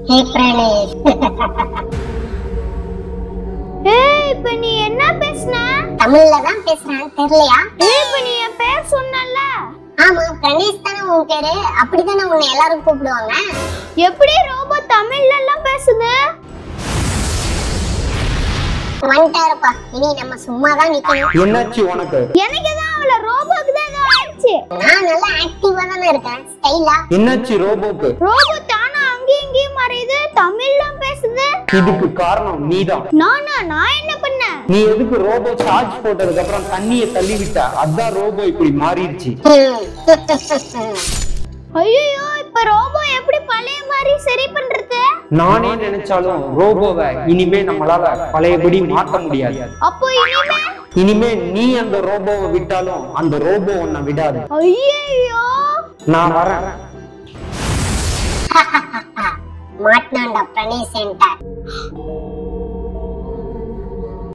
ஹே பிரணேஷ் ஏய் இப்ப நீ என்ன பேசுன தமிழ்ல தான் பேசுறேன் தெரியலையா ஏய் இப்ப நீ என் பேர் சொன்னல ஆமா பிரணேஷ் தானே உன் பேரு அப்படித்தானே உன்னை எல்லாரும் கூப்பிடுவாங்க எப்படி ரோபோ தமிழ்ல எல்லாம் பேசுது வந்துட்டாருப்பா இனி நம்ம சும்மா தான் நிக்கணும் என்னாச்சு உனக்கு எனக்கு தான் அவள ரோபோக்கு தான் ஏதோ ஆயிடுச்சு நான் நல்லா ஆக்டிவா தானே இருக்கேன் ஸ்டைலா என்னாச்சு ரோபோக்கு ரோபோ தானா அங்கேயும் இங்கேயும் மறையுது தமிழ்ல பேசுது இதுக்கு காரணம் நீதான் நானா நான் என்ன பண்ணேன் நீ எதுக்கு ரோபோ சார்ஜ் போட்டதுக்கு அப்புறம் தண்ணியை தள்ளி விட்ட அதான் ரோபோ இப்படி மாறிடுச்சு ஐயோ இப்ப ரோபோ எப்படி பழைய மாதிரி சரி பண்றது நானே நினைச்சாலும் ரோபோவை இனிமே நம்மளால பழையபடி மாத்த முடியாது அப்போ இனிமே இனிமே நீ அந்த ரோபோவை விட்டாலும் அந்த ரோபோ உன்னை விடாது ஐயோ நான் வரேன் மாட்டினான்டா பிரணேஷ் என்கிட்ட